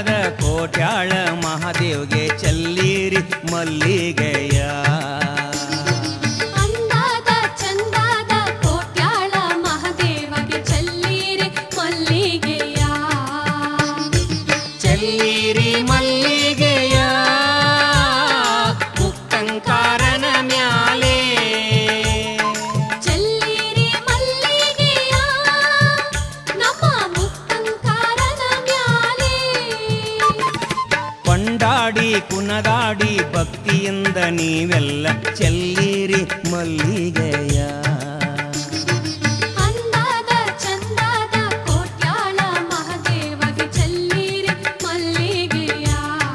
ಚಂದದ ಕೋಟ್ಯಾಳ ಮಹಾದೇವ್ಗೆ ಚೆಲ್ಲೀರಿ ಮಲ್ಲಿಗೆಯ ಅಂದಾದ ಚಂದಾದ ಕೋಟ್ಯಾಳ ಮಹದೇವಗೆ ಚೆಲ್ಲೀರಿ ಮಲ್ಲಿಗೆಯ ಚೆಲ್ಲೀರಿ ಮಲ್ಲಿಗೆಯ ಮುಕ್ತಂಕಾರನ ಮ್ಯಾಲೆ ಚೆಲ್ಲೀರಿ ಮಲ್ಲಿಗೆಯ ನಮ್ಮ ಮುಕ್ತಂಕಾರನ ಮ್ಯಾಲೆ ಕೊಂಡಾಡಿ ಕುನದಾಡಿ ಭಕ್ತಿಯಿಂದ ನೀವೆಲ್ಲ ಚೆಲ್ಲೀರಿ ಮಲ್ಲಿಗೆಯ ಅಂದಾದ ಚಂದಾದ ಕೋಟ್ಯಾಳ ಮಹದೇವಗೆ ಚೆಲ್ಲೀರಿ ಮಲ್ಲಿಗೆಯ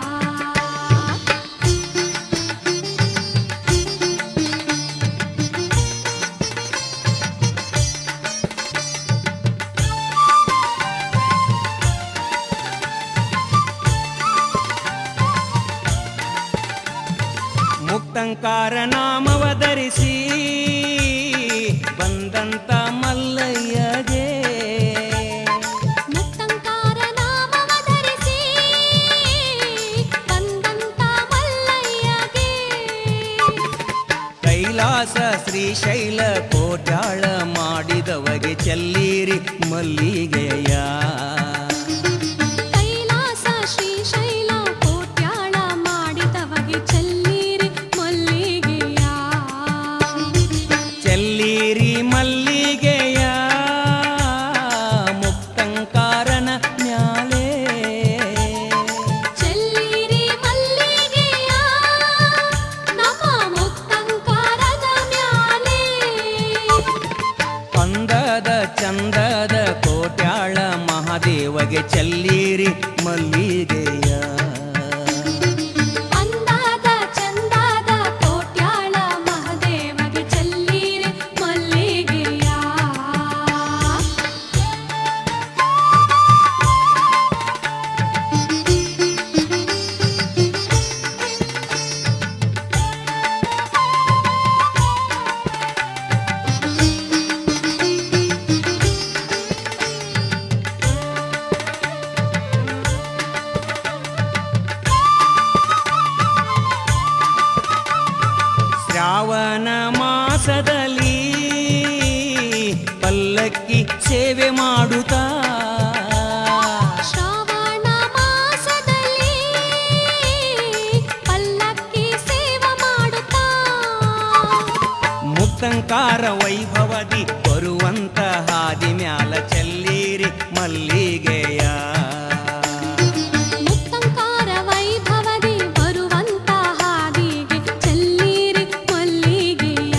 ಮುಕ್ತಂಕಾರ ನಾಮವ ಧರಿಸಿ ಬಂದಂತ ಮಲ್ಲಯ್ಯಗೆ ಮುಕ್ತಂಕಾರ ನಾಮವ ಧರಿಸಿ ಬಂದಂತ ಮಲ್ಲಯ್ಯಗೆ ಕೈಲಾಸ ಶ್ರೀಶೈಲ ಕೋಟ್ಯಾಳ ಮಾಡಿದವಗೆ ಚೆಲ್ಲೀರಿ ಮಲ್ಲಿಗೆಯ ಕೈಲಾಸ ಶ್ರೀಶೈಲ ಕೋಟ್ಯಾಳ ಮಾಡಿದವಗೆ ಚೆಲ್ಲೀರಿ ಮಲ್ಲಿಗೆಯ ಚೆಲ್ಲೀರಿ ಮಲ್ಲಿಗೆಯ ಮುಕ್ತಂಕಾರನ ಮ್ಯಾಲೆ ಚೆಲ್ಲೀರಿ ಮಲ್ಲಿಗೆಯ ನಮ್ಮ ಮುಕ್ತಂಕಾರದ ಮ್ಯಾಲೆ ಅಂದದ ಚಂದದ ಕೋಟ್ಯಾಳ ಮಹಾದೇವಗೆ ಚೆಲ್ಲೀರಿ ಮಲ್ಲಿಗೆಯ ಅಂದಾದ ಚಂದಾದ ಕೋಟ್ಯಾಳ ಮಹದೇವಗೆ ಚೆಲ್ಲೀರಿ ಮಲ್ಲಿಗೆಯ ಶ್ರಾವಣ ಮಾಸದಲ್ಲಿ ಪಲ್ಲಕ್ಕಿ ಸೇವೆ ಮಾಡುತ್ತಾ ಶ್ರಾವಣ ಮಾಸದಲ್ಲಿ ಪಲ್ಲಕ್ಕಿ ಸೇವ ಮಾಡುತ್ತಾ ಮುಕ್ತಂಕಾರ ವೈಭವದಿ ಬರುವಂತ ಹಾದಿ ಮ್ಯಾಲ ಚೆಲ್ಲೀರಿ ಮಲ್ಲಿಗೆಯ ಮುಕ್ತಂಕಾರ ವೈಭವದಿ ಬರುವಂತ ಹಾದಿಗೆ ಚೆಲ್ಲೀರಿ ಮಲ್ಲಿಗೆಯ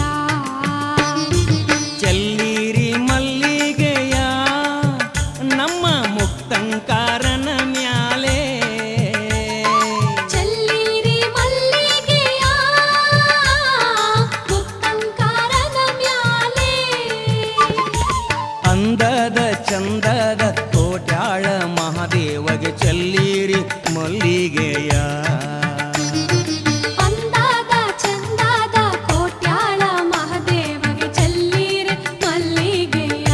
ಚೆಲ್ಲೀರಿ ಮಲ್ಲಿಗೆಯ ನಮ್ಮ ಮುಕ್ತಂಕಾರನ ಮ್ಯಾಲೆ ಚೆಲ್ಲೀರಿ ಮಲ್ಲಿಗೆಯ ಮುಕ್ತಂಕಾರನ ಮ್ಯಾಲೆ ಅಂದದ ಚಂದದ ಕೋಟ್ಯಾಳ ಮಹಾದೇವಗೆ ಚೆಲ್ಲೀರಿ ಮಲ್ಲಿಗೆಯ ಅಂದಾದ ಚಂದಾದ ಕೋಟ್ಯಾಳ ಮಹದೇವಗೆ ಚೆಲ್ಲೀರಿ ಮಲ್ಲಿಗೆಯ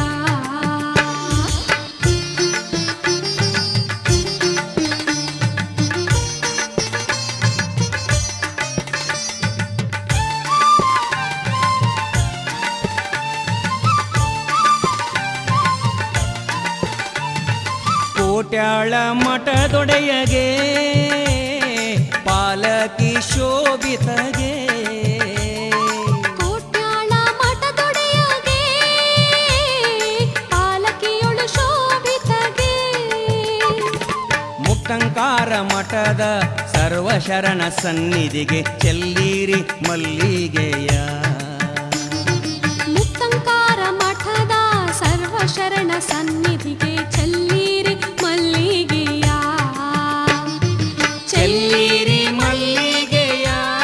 ಕೋಟ್ಯಾಳ ಮಠದೊಡೆಯಗೆ ಪಾಲಕಿ ಶೋಭಿತಗೆ ಕೋಟ್ಯಾಳ ಮಠದೊಡೆಯಗೆ ಪಾಲಕಿಯೊಳು ಶೋಭಿತಗೆ ಮುಕ್ತಂಕಾರ ಮಠದ ಸರ್ವಶರಣ ಸನ್ನಿಧಿಗೆ ಚೆಲ್ಲೀರಿ ಮಲ್ಲಿಗೆಯ ಮುಕ್ತಂಕಾರ ಮಠದ ಸರ್ವಶರಣ ಸನ್ನಿಧಿಗೆ ಚೆಲ್ಲೀರಿ ಮಲ್ಲಿಗೆಯ ಚೆಲ್ಲೀರಿ ಮಲ್ಲಿಗೆಯ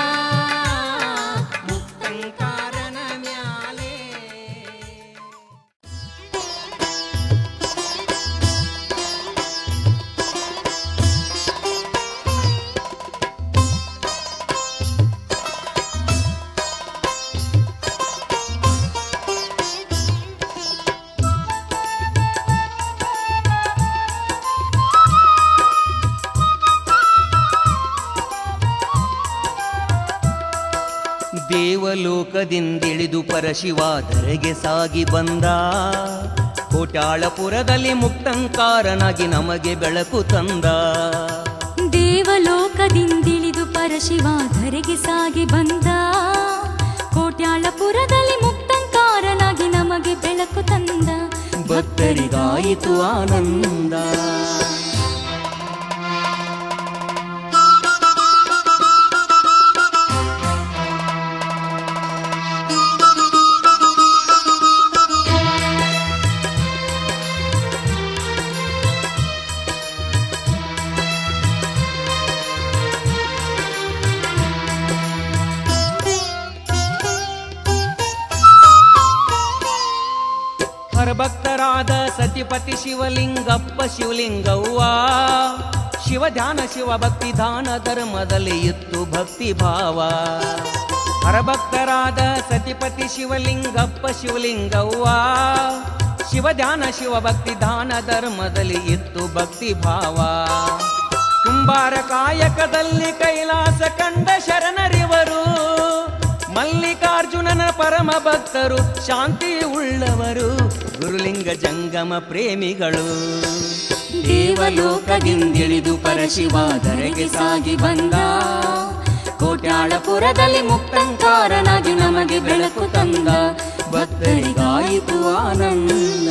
ಮುಕ್ತಂಕಾರನ ಮ್ಯಾಲೆ ಿ ದೇವಲೋಕದಿಂದಿಳಿದು ಪರಶಿವ ಧರೆಗೆ ಸಾಗಿ ಬಂದ ಕೋಟ್ಯಾಳಪುರದಲ್ಲಿ ಮುಕ್ತಂಕಾರನಾಗಿ ನಮಗೆ ಬೆಳಕು ತಂದ ದೇವಲೋಕದಿಂದಿಳಿದು ಪರಶಿವ ಧರೆಗೆ ಸಾಗಿ ಬಂದ ಕೋಟ್ಯಾಳಪುರದಲ್ಲಿ ಮುಕ್ತಂಕಾರನಾಗಿ ನಮಗೆ ಬೆಳಕು ತಂದ ಭಕ್ತರಿಗಾಯಿತು ಆನಂದ ಹರಭಕ್ತರಾದ ಸತಿಪತಿ ಶಿವಲಿಂಗಪ್ಪ ಶಿವಲಿಂಗವ್ವ ಶಿವ ಧ್ಯಾನ ಶಿವ ಭಕ್ತಿ ದಾನ ಧರ್ಮದಲ್ಲಿ ಇತ್ತು ಭಕ್ತಿ ಭಾವ ಹರಭಕ್ತರಾದ ಸತಿಪತಿ ಶಿವಲಿಂಗಪ್ಪ ಶಿವಲಿಂಗವ್ವ ಶಿವ ಧ್ಯಾನ ಶಿವ ಭಕ್ತಿ ದಾನ ಧರ್ಮದಲ್ಲಿ ಇತ್ತು ಭಕ್ತಿ ಭಾವ ಕುಂಬಾರ ಕಾಯಕದಲ್ಲಿ ಕೈಲಾಸ ಕಂಡ ಶರಣರಿವರು ಮಲ್ಲಿಕಾರ್ಜುನನ ಪರಮ ಭಕ್ತರು ಶಾಂತಿ ಉಳ್ಳವರು ಗುರುಲಿಂಗ ಜಂಗಮ ಪ್ರೇಮಿಗಳು ದೇವಲೋಕದಿಂದಿಳಿದು ಪರಶಿವ ಧರೆಗೆ ಸಾಗಿ ಬಂದ ಕೋಟ್ಯಾಳಪುರದಲ್ಲಿ ಮುಕ್ತಂಕಾರನಾಗಿ ನಮಗೆ ಬೆಳಕು ತಂದ ಭಕ್ತರಿಗಾಯಿತು ಆನಂದ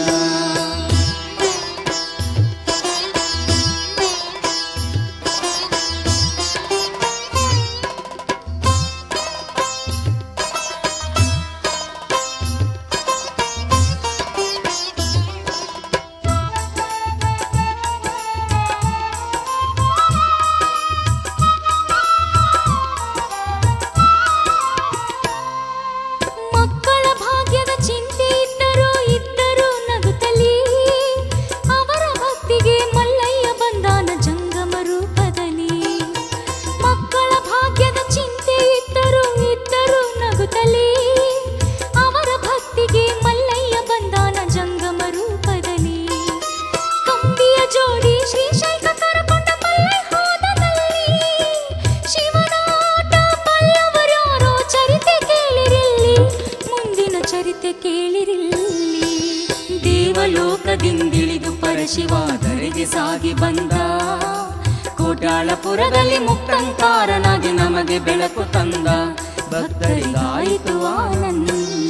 ಮಕ್ಕಳ ಭಾಗ್ಯದ ಚಿಂತೆ ಇದ್ದರೂ ಇದ್ದರೂ ನಗುತ್ತಲೇ ಅವರ ಭಕ್ತಿಗೆ ಮಲ್ಲಯ್ಯ ಬಂದಾನ ಜಂಗಮ ರೂಪದಲ್ಲಿ ಮಕ್ಕಳ ಭಾಗ್ಯದ ಚಿಂತೆ ಇದ್ದರೂ ಇದ್ದರೂ ನಗುತ್ತಲೇ ಅವರ ಭಕ್ತಿಗೆ ಮಲ್ಲಯ್ಯ ಬಂದಾನ ಜಂಗಮ ರೂಪದಲ್ಲಿ ಕಂಬಿಯ ಜೋಡಿ ಶ್ರೀಶೈಲ ಕರಕೊಂಡ ಮಲ್ಲೈ ಹೋದನಲ್ಲಿ ಶಿವನಾಟ ಪಲ್ಲವರ್ಯಾರೋ ಚರಿತೆ ಕೇಳಿರಿಲ್ಲಿ ಮುಂದಿನ ಚರಿತೆ ಕೇಳಿರಿಲ್ಲಿ ದೇವಲೋಕದಿಂದಿಳಿದು ಪರಶಿವ ಧರೆಗೆ ಸಾಗಿ ಬಂದ ಕೋಟ್ಯಾಳಪುರದಲ್ಲಿ ಮುಕ್ತಂಕಾರನಾಗಿ ನಮಗೆ ಬೆಳಕು ತಂದ ಭಕ್ತರಿಗಾಯಿತು ಆನಂದ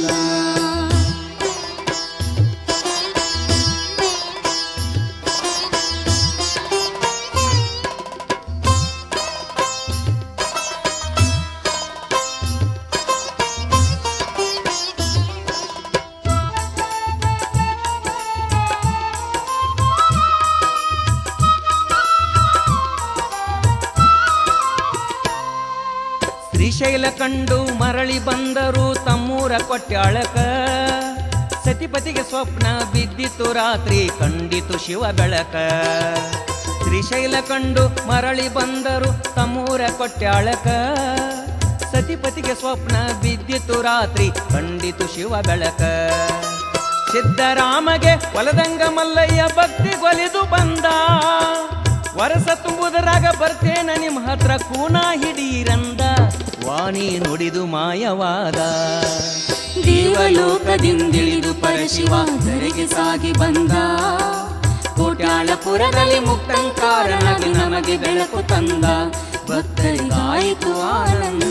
ಶ್ರೀಶೈಲ ಕಂಡು ಮರಳಿ ಬಂದರು ತಮ್ಮೂರ ಕೊಟ್ಯಾಳಕ ಸತಿಪತಿಗೆ ಸ್ವಪ್ನ ಬಿದ್ದಿತು ರಾತ್ರಿ ಕಂಡಿತು ಶಿವ ಬೆಳಕ ಶ್ರೀಶೈಲ ಕಂಡು ಮರಳಿ ಬಂದರು ತಮ್ಮೂರ ಕೊಟ್ಯಾಳಕ ಸತಿಪತಿಗೆ ಸ್ವಪ್ನ ಬಿದ್ದಿತು ರಾತ್ರಿ ಕಂಡಿತು ಶಿವ ಬೆಳಕ ಸಿದ್ದರಾಮಗೆ ಒಲದಂಗ ಮಲ್ಲಯ್ಯ ಭಕ್ತಿ ಕೊಲಿದು ಬಂದ ವರಸ ತುಂಬುದರಾಗ ಬರ್ತೇನ ನಿಮ್ಮ ಹತ್ರ ಕೂನ ಹಿಡೀರಂದ ವಾಣಿ ನುಡಿದು ಮಾಯವಾದ ದೇವಲೋಕದಿಂದಿಳಿದು ಪರಶಿವ ಧರೆಗೆ ಸಾಗಿ ಬಂದ ಕೋಟ್ಯಾಳಪುರದಲ್ಲಿ ಮುಕ್ತಂಕಾರನಾಗಿ ನಮಗೆ ಬೆಳಕು ತಂದ ಭಕ್ತರಿಗಾಯಿತು ಆನಂದ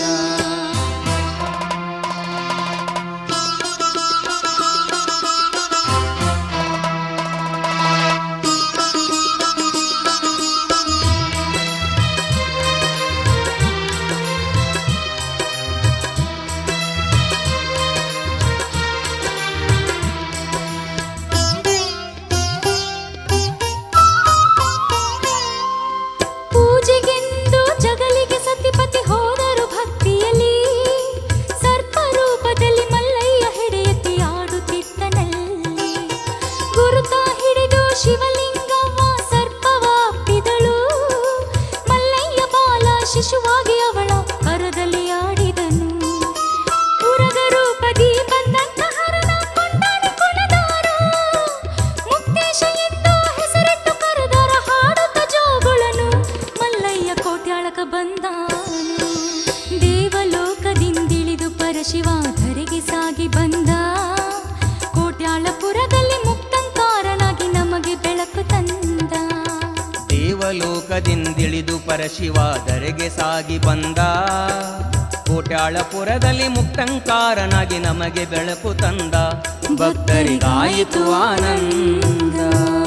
ಪೂಜೆಗೆಂದು ಜಗಲಿಗೆ ಸತಿಪತಿ ಹೋದರು ಭಕ್ತಿಯಲ್ಲಿ ಸರ್ಪ ರೂಪದಲ್ಲಿ ಮಲ್ಲಯ್ಯ ಹೆಡೆಯತಿ ಆಡುತ್ತಿದ್ದನಲ್ಲಿ ಗುರುತ ಹಿಡಿದು ಶಿವಲಿಂಗವ್ವ ಸರ್ಪವ ಅಪ್ಪಿದಳು ಮಲ್ಲಯ್ಯ ಬಾಲ ಶಿಶುವಾಗಿ ಅವಳ ಕರದಲ್ಲಿ ಆಡಿದನು ಉರಗ ರೂಪದಿ ಬಂದಂತ ಹರನ ಕೊಂಡಾಡಿ ಕುಣದಾರ ಮುಕ್ತೇಶ ಎಂದು ಹೆಸರಿಟ್ಟು ಕರೆದರ ಹಾಡುತ್ತ ಜೋಗುಳನು ಮಲ್ಲಯ್ಯ ಕೋಟ್ಯಾಳಕ ಬಂದಾನು ದೇವಲೋಕದಿಂದಿಳಿದು ಪರಶಿವ ಧರೆಗೆ ಸಾಗಿ ಬಂದ ಕೋಟ್ಯಾಳಪುರದಲ್ಲಿ ಮುಕ್ತಂಕಾರನಾಗಿ ನಮಗೆ ಬೆಳಕು ತಂದ ದೇವಲೋಕದಿಂದಿಳಿದು ಪರಶಿವ ಧರೆಗೆ ಸಾಗಿ ಬಂದ ಕೋಟ್ಯಾಳಪುರದಲ್ಲಿ ಮುಕ್ತಂಕಾರನಾಗಿ ನಮಗೆ ಬೆಳಕು ತಂದ ಭಕ್ತರಿಗಾಯಿತು ಆನಂದ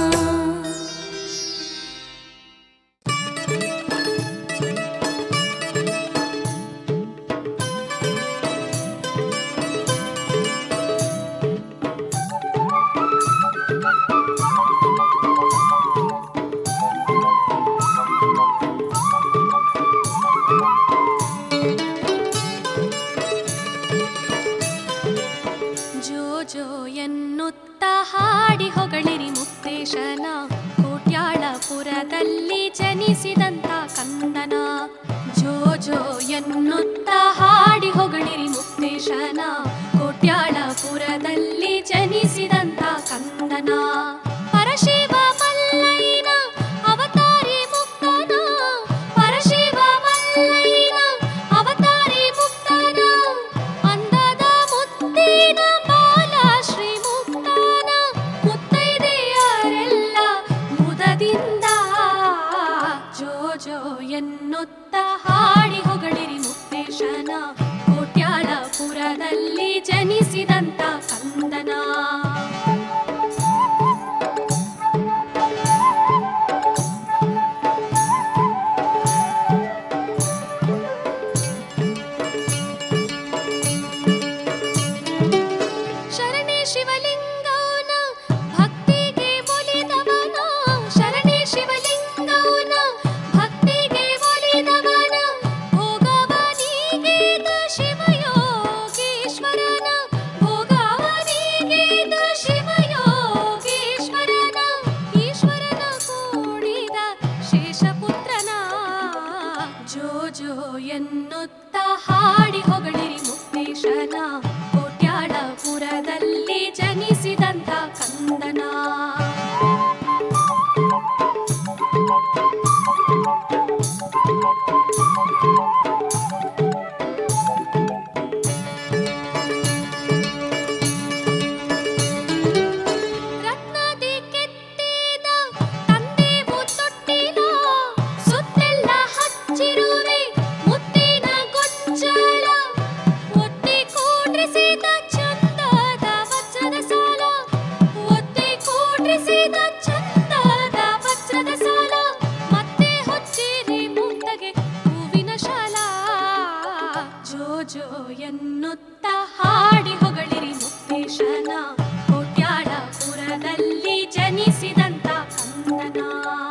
ಜೋ ಜೋ ಎನ್ನುತ್ತ ಹಾಡಿ ಹೊಗಳಿರಿ ಮುಕ್ತೇಶನ ಕೋಟ್ಯಾಳಪುರದಲ್ಲಿ ಜನಿಸಿದಂತ ಕಂದನ ಜೋ ಜೋ ಎನ್ನುತ್ತ ಹಾಡಿ ಹೊಗಳಿರಿ ಮುಕ್ತೇಶನ ಕೋಟ್ಯಾಳಪುರದಲ್ಲಿ ಜನಿಸಿದಂತ ಕಂದನ ಪರಶಿವ ಮಲ್ಲಯ್ಯನ ಅವತಾರಿ ಮುಕ್ತನ ಪರಶಿವ ಮಲ್ಲಯ್ಯನ ಅವತಾರಿ ಮುಕ್ತನ ಅಂದದ ಮುತ್ತಿನ ಬಾಲ ಶ್ರೀ ಮುಕ್ತಾನ ಮುತ್ತೈದೆಯರೆಲ್ಲ ಮುದದಿಂದ ಜೋ ಜೋ ಎನ್ನುತ್ತ ಹಾಡಿ ಹೊಗಳಿರಿ ಮುಕ್ತೇಶನ ಕೋಟ್ಯಾಳಪುರದಲ್ಲಿ ಜನಿಸಿದಂತ ಕಂದನ ಶರಣೆ ಶಿವಲಿಂಗವನ ಭಕ್ತಿಗೆ ಒಲಿದವನ ಶರಣೆ ಶಿವಲಿಂಗವನ ಭಕ್ತಿಗೆ ಒಲಿದವನ ಭೋಗವನಿಗೇದ ಶಿವಯೋಗೀಶ್ವರನ ಭೋಗವನಿಗೇದ ಶಿವಯೋಗೀಶ್ವರನ ಈಶ್ವರನ ಕೂಡಿದ ಶೇಷಪುತ್ರನ ಜೋ ಜೋ ಎನ್ನುತ್ತ ಹಾಡಿ ಹೊಗಳಿರಿ ಮುಕ್ತೇಶನ ಕೋಟ್ಯಾಳಪುರದಲ್ಲಿ ಜನಿಸಿದಂತ ಕಂದನ ರತ್ನದಿ ಕೆತ್ತಿದ ತಂದೆವು ತೊಟ್ಟಿಲ ಸುತ್ತೆಲ್ಲ ಹಚ್ಚಿರುವೆ ಮುತ್ತಿನ ಗೊಂಚಲ ಒತ್ತಿ ಕೂಡ್ರಿಸಿದ ಚಂದದ ವಜ್ರದ ಸಾಲ ಒತ್ತಿ ಕೂಡ್ರಿಸಿದ ಚಂದದ ವಜ್ರದ ಸಾಲ ಮತ್ತೆ ಹೊಚ್ಚಿರಿ ಮುಂದಗೆ ಹೂವಿನ ಶಾಲ ಜೋ ಜೋ ಎನ್ನುತ್ತ ಹಾಡಿ ಹೊಗಳಿರಿ ಮುಕ್ತೇಶನ ಕೋಟ್ಯಾಳಪುರದಲ್ಲಿ ಜನಿಸಿದಂತ ಕಂದನ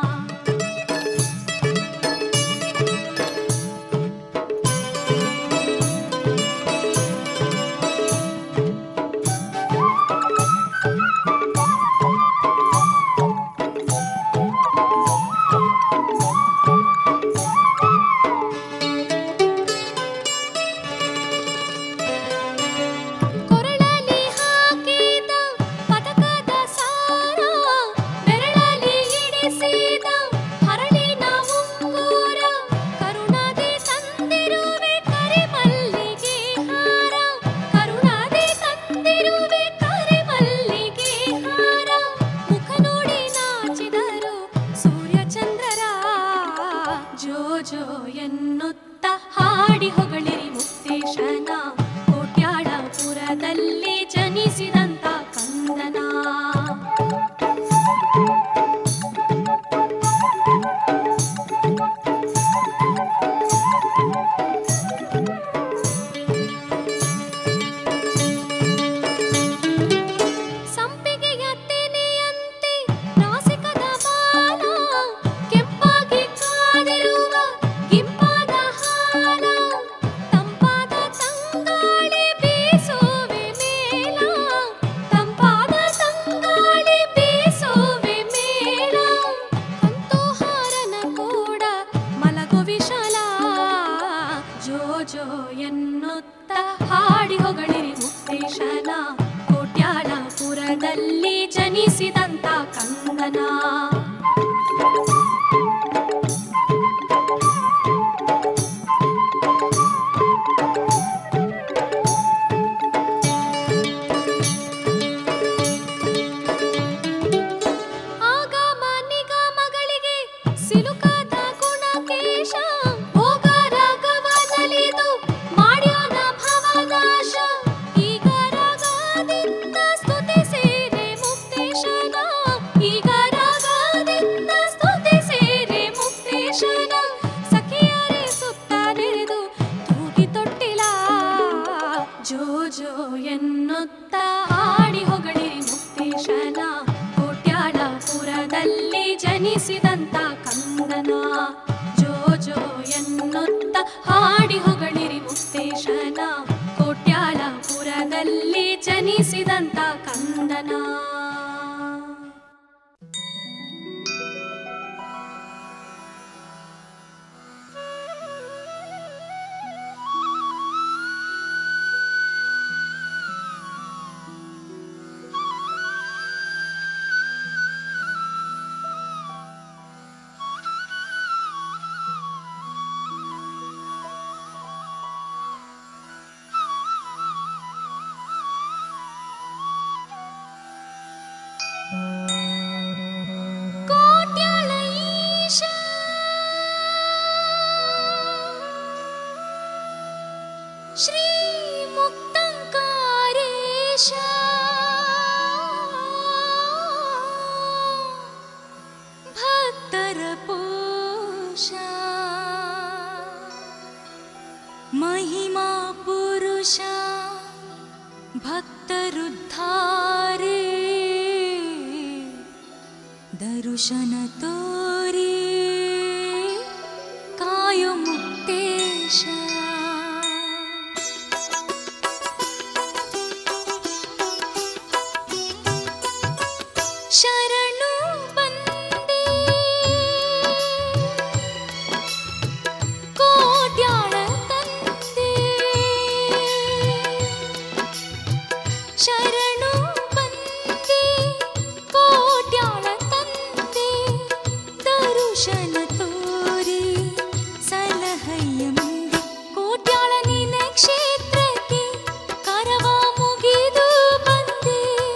ಕೊರಳಲಿ ಹಾಕಿದ ಪದಕದ ಸಾರ ಬೆರಳಲಿ ಇಡಿಸಿದ ಹರಳಿನ ಉಂಗುರ ಕರುಣಾದೆ ತಂದಿರುವೆ ಕರಿಮಲ್ಲಿಗೆ ಹಾರ ಕರುಣಾದೆ ತಂದಿರುವೆ ಕರಿಮಲ್ಲಿಗೆ ಹಾರ ಮುಖ ನೋಡಿ ನಾಚಿದರು ಸೂರ್ಯಚಂದ್ರರ ಜೋ ಜೋ ಎನ್ನುತ್ತ ಹಾಡಿ ಹೊಗಳಿರಿ ಮುಕ್ತೇಶನ ಕೋಟ್ಯಾಳಪುರದಲ್ಲಿ ಜನಿಸಿದಂತ ಕಂದನ ಸಂಪಿಗೆಯ ತೆನೆಯಂತೆ ನಾಸಿಕದ ಬಾಲ ಕೆಂಪಾಗಿ ಕಾದಿರುವ ಗಿಂಪಾದ ಹಾಲ ತಂಪಾದ ತಂಗಾಳಿ ಬೀಸುವೆ ಮೇಲ ತಂಪಾದ ತಂಗಾಳಿ ಬೀಸುವೆ ಮೇಲ ಕಂತೋಹಾರನ ಕೂಡ ಮಲಗು ವಿಶಾಲ ಜೋ ಜೋ ಎನ್ನುತ್ತ ಹಾಡಿ ಹೊಗಳಿರಿ ಮುಕ್ತೇಶನ ಕೋಟ್ಯಾಳಪುರದಲ್ಲಿ ಜನಿಸಿದಂತ ಕಂದನ ಹಾಡಿ ಹೊಗಳಿರಿ ಮುಕ್ತೇಶನ ಕೋಟ್ಯಾಲಪುರದಲ್ಲಿ ಜನಿಸಿದಂತ ಕಂದನ ಕೋಟ್ಯಾಳ ಈಶ ಶ್ರೀ ಮುಕ್ತಂಕಾರೇಶ ಭಕ್ತರ ಪೋಷ ಮಹಿಮಾ ಪುರುಷ ಭಕ್ತರುದ್ಧಾರೇ ದರುಶನ ತೋರಿ ಕಾಯೋ ಮುಕ್ತೇಶ ಶರಣು ಬಂದೆ ಕೋಟ್ಯಾಳ ತಂದೆ ಶರಣು ಬಂದೆ ಕೋಟ್ಯಾಳ ತಂದೆ ದರುಶನ ತೋರಿ ಸಲಹಯ್ಯ ಮುಂದೆ ಕೋಟ್ಯಾಳ ನಿನ ಕ್ಷೇತ್ರಕ್ಕೆ ಕರವ ಮುಗಿದು ಬಂದೆ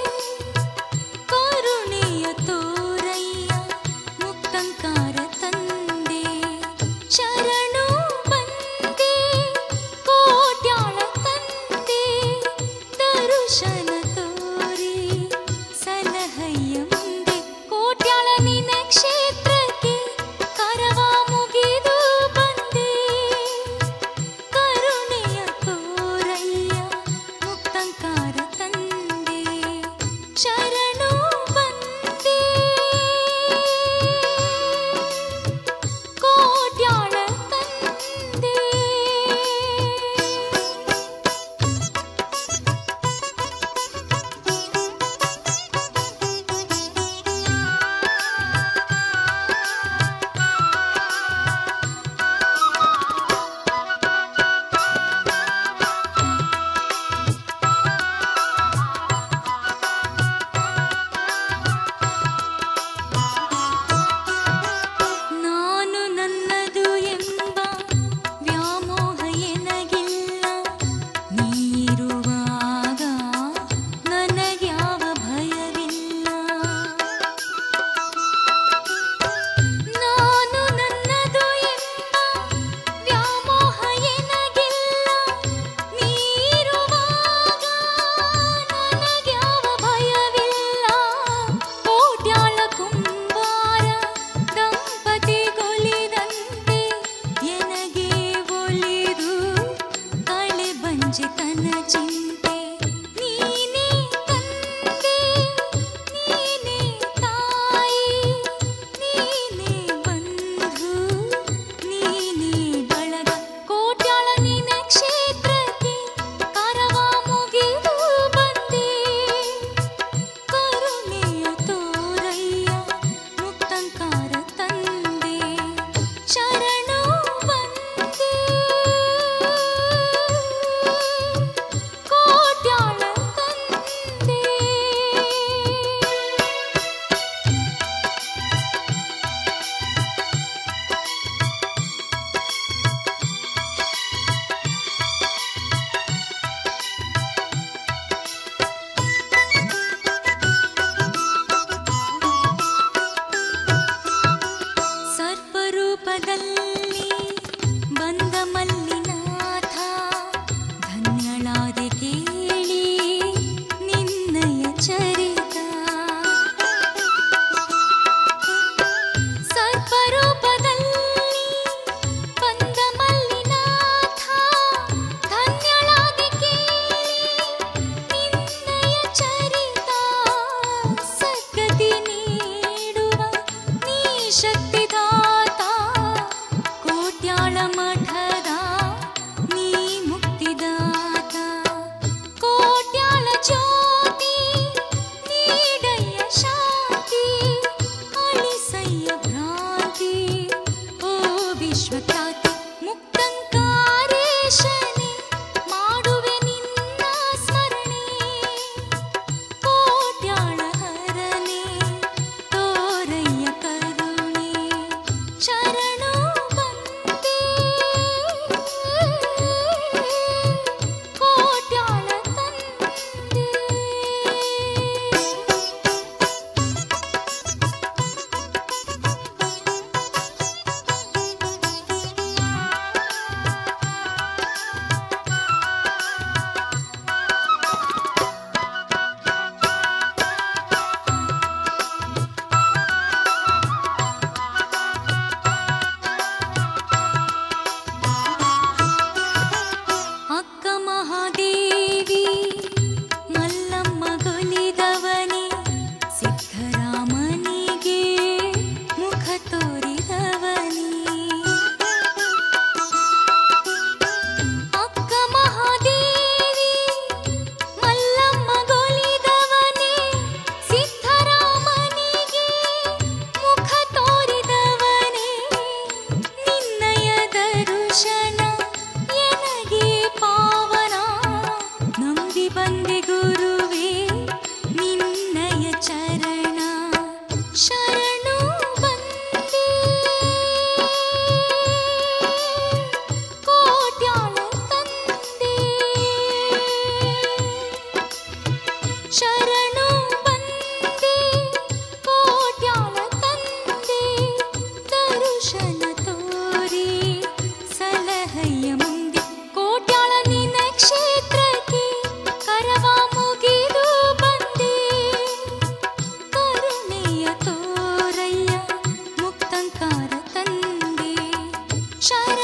ಕರುಣೆಯ ತೋರಯ್ಯ ಮುಕ್ತಂಕಾರ ತಂದೆ ಶರಣು ಬಂದೆ ಕೋಟ್ಯಾಳ ತಂದೆ ದರುಶನ ತೋರಿ ಸಲಹಯ್ಯ ಮುಂದೆ ಕೋಟ್ಯಾಳ ನಿನ ಕ್ಷೇತ್ರಕ್ಕೆ ಕರವ ಮುಗಿದು ಬಂದೆ ಕರುಣೆಯ ತೋರಯ್ಯ ಮುಕ್ತಂಕಾರ ತಂದೆ ಶರಣು ಬಂದೆ ಕೋಟ್ಯಾಳ ತಂದೆ ನಾನು ನನ್ನದು ಎಂಬ ವ್ಯಾಮೋಹ ಎನಗಿಲ್ಲ ನೀರುವಾಗ ನನಗ್ಯಾವ ಭಯವಿಲ್ಲ ನಾನು ನನ್ನದು ಎಂಬ ವ್ಯಾಮೋಹ ಎನಗಿಲ್ಲ ನೀರುವಾಗ ನನಗ್ಯಾವ ಭಯವಿಲ್ಲ ಕೋಟ್ಯಾಳ ಕುಂಬಾರ ದಂಪತಿಗೊಲಿದಂತೆ ಎನಗೆ ಒಲಿದು ಕಳೆ ಬಂಜಿತನ ಚಿಂತೆ ನೀನೇ ತಂದೆ ನೀನೇ ತಾಯಿ ನೀನೇ ಬಂಧು ನೀನೇ ಬಳಗ ಕೋಟ್ಯಾಳ ನಿನ ಕ್ಷೇತ್ರಕ್ಕೆ ಕರವ ಮುಗಿದು ಬಂದೆ ಕರುಣೆಯ ತೋರಯ್ಯ ಮುಕ್ತಂಕಾರ ತಂದೆ ಶರಣು ಬಂದೆ ಕೋಟ್ಯಾಳ ತಂದೆ ಸರ್ಪರೂಪದಲ್ಲಿ ಬಂದ ಮಲ್ಲಿನಾಥ ಧನ್ಯಳಾದೆ ಕೇಳಿ ನಿನ್ನಯ ಚರಿತ ಸರ್ಪರೂಪದಲ್ಲಿ ಬಂದ ಮಲ್ಲಿನಾಥ ಧನ್ಯಳಾದೆ ಕೇಳಿ ನಿನ್ನಯ ಚರಿತ ಸದ್ಗತಿ ನೀಡುವ ನೀ ಶಕ್ತಿದಾತ ವಿಶ್ವಖ್ಯಾತಿ ಮುಕ್ತಂಕಾರೇಶನೆ ಮಾಡುವೆ ನಿನ್ನ ಸ್ಮರಣೆ ಕೋಟ್ಯಾಳ ಹರನೆ ತೋರಯ್ಯ ಕರುಣೆ ಶರಣು ಬಂದೆ ಕೋಟ್ಯಾಳ ತಂದೆ ಅಕ್ಕ ಮಹಾದೇವಿ ಮಲ್ಲಮ್ಮ ಗೊಲಿದವನೇ ಸಿದ್ಧರಾಮನಿಗೆ ಮುಖ ತೋರಿದವನೇ ಅಕ್ಕ ಮಹಾದೇವಿ ಮಲ್ಲಮ್ಮ ಗೊಲಿದವನೇ ಸಿದ್ಧರಾಮನಿಗೆ ಮುಖ ತೋರಿದವನೇ ನಿನ್ನಯ ದರುಶನ ಎನಗೆ ಪಾವನ ನಂಬಿ ಬಂದೆ ಗುರುವೇ ನಿನ್ನಯ ಚರಣ ಶರಣು ಬಂದೆ ಕೋಟ್ಯಾಳ ತಂದೆ ಶರಣು ಬಂದೆ ಕೋಟ್ಯಾಳ ತಂದೆ ದರುಶನ ತೋರಿ ಸಲಹಯ್ಯ ಮುಂದೆ ಕೋಟ್ಯಾಳ ನಿನ್ನ ಕ್ಷೇತ್ರಕ್ಕೆ ಕರವ ಮುಗಿದು ಬಂದೆ ಕರುಣೆಯ ತೋರಯ್ಯ ಮುಕ್ತಂಕಾರ ತಂದೆ ಶರ